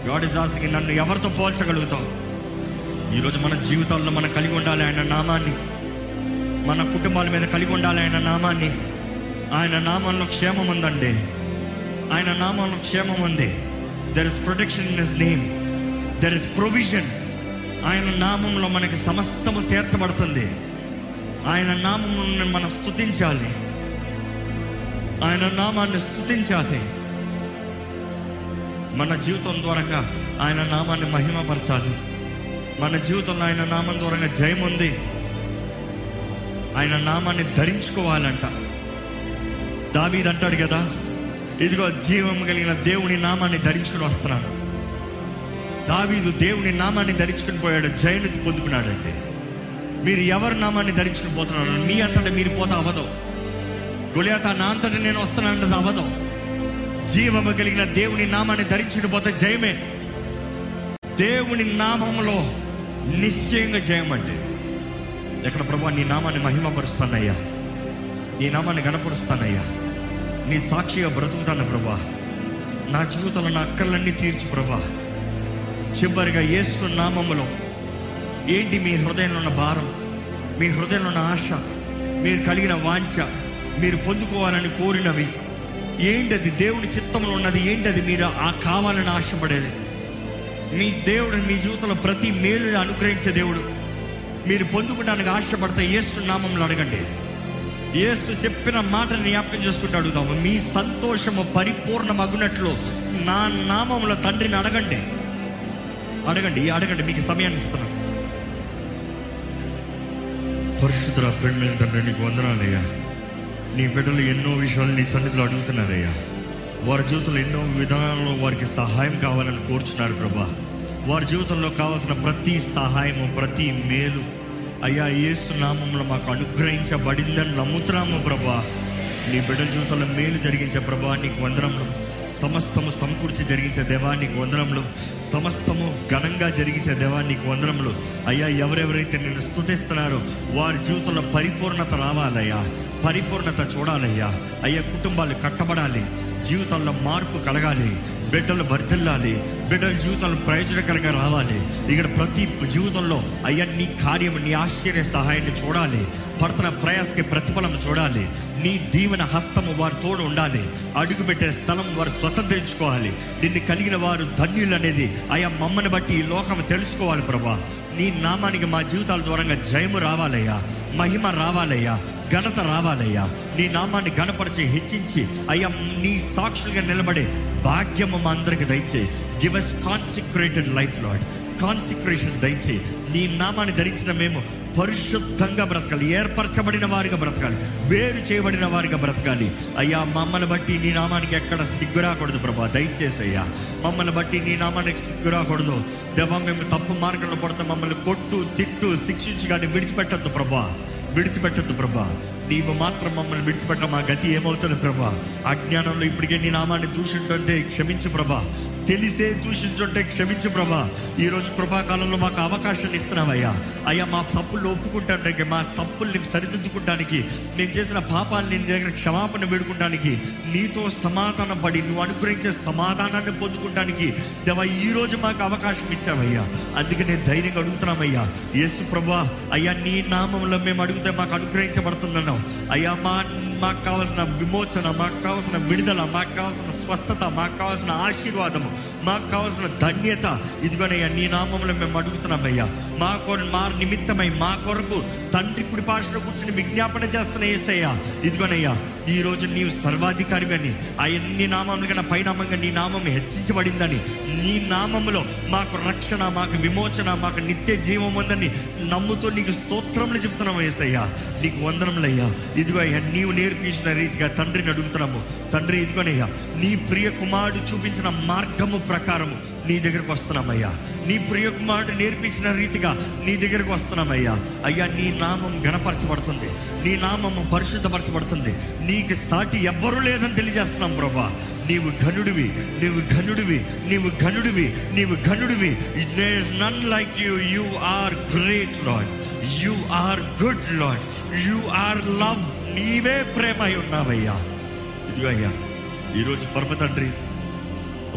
God is asking నన్ను ఎవరితో పోల్చగలుగుతావు ఈరోజు మన జీవితాల్లో మనం కలిగి ఉండాలి ఆయన నామాన్ని మన కుటుంబాల మీద కలిగి ఉండాలి ఆయన నామాన్ని ఆయన నామంలో క్షేమం ఉందండి ఆయన నామంలో క్షేమం ఉంది there is protection in his name there is provision ఆయన నామంలో మనకి సమస్తము తీర్చబడుతుంది ఆయన నామమును మనం స్తుతించాలి ఆయన నామాన్ని స్తుతించాలి మన జీవితం ద్వారా ఆయన నామాన్ని మహిమపరచాలి మన జీవితంలో ఆయన నామం ద్వారా జయం ఉంది ఆయన నామాన్ని ధరించుకోవాలంట దావీద్ అంటాడు కదా ఇదిగో జీవం కలిగిన దేవుని నామాన్ని ధరించుకుని వస్తున్నాను దావీదు దేవుని నామాన్ని ధరించుకుని పోయాడు జయని పొందుకున్నాడండి మీరు ఎవరి నామాన్ని ధరించుకుని పోతున్నారు మీ అంతటా మీరు పోతా అవ్వదు గొలియాత నా అంతటా నేను వస్తున్నానంటే అవ్వదు జీవము కలిగిన దేవుని నామాన్ని ధరించుకుని పోతే జయమే దేవుని నామంలో నిశ్చయంగా జయమండి ఎక్కడ ప్రభా నీ నామాన్ని మహిమపరుస్తానయ్యా నీ నామాన్ని గణపరుస్తానయ్యా నీ సాక్షిగా బ్రతుకుతాను ప్రభా నా జీవితంలో నా అక్కర్లన్నీ తీర్చు ప్రభా చివరిగా యేసు నామములో ఏంటి మీ హృదయంలో ఉన్న భారం మీ హృదయంలో ఉన్న ఆశ మీరు కలిగిన వాంఛ మీరు పొందుకోవాలని కోరినవి ఏంటది దేవుని చిత్తంలో ఉన్నది ఏంటది మీరు ఆ కావాలని ఆశపడేది మీ దేవుడు మీ జీవితంలో ప్రతి మేలుని అనుగ్రహించే దేవుడు మీరు పొందుకోవడానికి ఆశపడితే యేసు నామంలో అడగండి యేసు చెప్పిన మాటని జ్ఞాపకం చేసుకుంటూ అడుగుతాము మీ సంతోషము పరిపూర్ణమగునట్లు నా నామంలో తండ్రిని అడగండి అడగండి అడగండి మీకు సమయాన్ని ఇస్తున్నాను పరిశుద్ధ ప్రేమ తండ్రి నీకు వందనాలయ్యా నీ బిడ్డలు ఎన్నో విషయాలు నీ సన్నిధిలో అడుగుతున్నారయ్యా వారి జీవితంలో ఎన్నో విధానాల్లో వారికి సహాయం కావాలని కోరుచున్నారు ప్రభా వారి జీవితంలో కావాల్సిన ప్రతి సహాయము ప్రతి మేలు అయ్యా యేసు నామంలో మాకు అనుగ్రహించబడిందని నమ్ముతున్నాము ప్రభా నీ బిడ్డల జీవితంలో మేలు జరిగించే ప్రభా నీకు వందనములు సమస్తము సమకూర్చి జరిగించే దేవానికి వందనములు సమస్తము ఘనంగా జరిగించే దేవానికి వందనములు అయ్యా ఎవరెవరైతే నేను స్తుతిస్తున్నారో వారి జీవితంలో పరిపూర్ణత రావాలయ్యా పరిపూర్ణత చూడాలయ్యా అయ్యా కుటుంబాలు కట్టబడాలి జీవితంలో మార్పు కలగాలి బిడ్డలు వర్ధిల్లాలి బిడ్డల జీవితంలో ప్రయోజనకరంగా రావాలి ఇక్కడ ప్రతి జీవితంలో అయ్యా నీ కార్యం నీ ఆశ్చర్య సహాయాన్ని చూడాలి పడుతున్న ప్రయాసకి ప్రతిఫలం చూడాలి నీ దీవెన హస్తము వారి తోడు ఉండాలి అడుగుపెట్టే స్థలం వారు స్వతంత్రించుకోవాలి నిన్ను కలిగిన వారు ధన్యులు అనేది అయ్యా మమ్మల్ని బట్టి ఈ లోకం తెలుసుకోవాలి ప్రభా నీ నామానికి మా జీవితాల దూరంగా జయము రావాలయ్యా మహిమ రావాలయ్యా ఘనత రావాలయ్యా నీ నామాన్ని గణపరిచి హెచ్చించి అయ్యా నీ సాక్షులుగా నిలబడే భాగ్యము మా అందరికి దయచేయి give us consecrated life lord consecration దయచేయి నీ నామాన్ని ధరించిన మేము పరిశుద్ధంగా బ్రతకాలి ఏర్పరచబడిన వారిగా బ్రతకాలి వేరు చేయబడిన వారిగా బ్రతకాలి అయ్యా మమ్మల్ని బట్టి నీ నామానికి ఎక్కడ సిగ్గు రాకూడదు ప్రభా దయచేసి అయ్యా మమ్మల్ని బట్టి నీ నామానికి సిగ్గు రాకూడదు దేవా మేము తప్పు మార్గంలో పడితే మమ్మల్ని కొట్టు తిట్టు శిక్షించి కానీ విడిచిపెట్టద్దు ప్రభా విడిచిపెట్టద్దు ప్రభా నీవు మాత్రం మమ్మల్ని విడిచిపెట్ట మా గతి ఏమవుతుంది ప్రభా అజ్ఞానంలో ఇప్పటికే నీ నామాన్ని దూషింటుంటే క్షమించు ప్రభా తెలిసే దూషించుంటే క్షమించు ప్రభా ఈరోజు కృపాకాలంలో మాకు అవకాశాన్ని ఇస్తున్నావయ్యా అయ్యా మా తప్పులు ఒప్పుకుంటానికి మా తప్పుల్ని సరిదిద్దుకుంటానికి నేను చేసిన పాపాన్ని నీ దగ్గర క్షమాపణ వేడుకుంటానికి నీతో సమాధానం పడి నువ్వు అనుగ్రహించే సమాధానాన్ని పొందుకుంటానికి దేవా ఈ రోజు మాకు అవకాశం ఇచ్చావయ్యా అందుకే నేను ధైర్యంగా అడుగుతున్నామయ్యా యేసు ప్రభా అయ్యా నీ నామంలో మేము అడిగితే మాకు అనుగ్రహించబడుతుందన్నావు అయ్యా మా మాకు కావాల్సిన విమోచన మాకు కావాల్సిన విడుదల మాకు కావాల్సిన స్వస్థత మాకు కావాల్సిన ఆశీర్వాదము మాకు కావాల్సిన ధన్యత ఇదిగోనయ్యా నీ నామంలో మేము అడుగుతున్నామయ్యా మా కొర మా నిమిత్తమై మా కొరకు తండ్రి కుడి పాషలో కూర్చొని విజ్ఞాపన చేస్తున్న ఏసయ్యా ఇదిగోనయ్యా ఈ రోజు నీవు సర్వాధికారి అని అన్ని నామముల కన్నా పైనామంగా నీ నామం హెచ్చించబడిందని నీ నామములో మాకు రక్షణ మాకు విమోచన మాకు నిత్య జీవం ఉందని నమ్ముతూ నీకు స్తోత్రములు చెప్తున్నాము ఏసయ్యా నీకు వందనములయ్యా ఇదిగో అయ్యా నీవు నేర్పించిన రీతిగా తండ్రిని అడుగుతున్నాము తండ్రి ఇదిగోనయ్యా నీ ప్రియ కుమారుడు చూపించిన మార్గము ప్రకారము నీ దగ్గరకు వస్తున్నామయ్యా నీ ప్రియ కుమారుడు నేర్పించిన రీతిగా నీ దగ్గరకు వస్తున్నామయ్యా అయ్యా నీ నామం గణపరచబడుతుంది నీ నామము పరిశుద్ధపరచబడుతుంది నీకు సాటి ఎవ్వరూ లేదని తెలియజేస్తున్నాం ప్రభా నీవు ఘనుడివి నీవు ఘనుడివి నీవు ఘనుడివి నీవు ఘనుడివి none like you you are great lord you are good lord you are love నీవే ప్రేమ అయి ఉన్నావయ్యా ఇదిగో అయ్యా ఈరోజు పరమ తండ్రి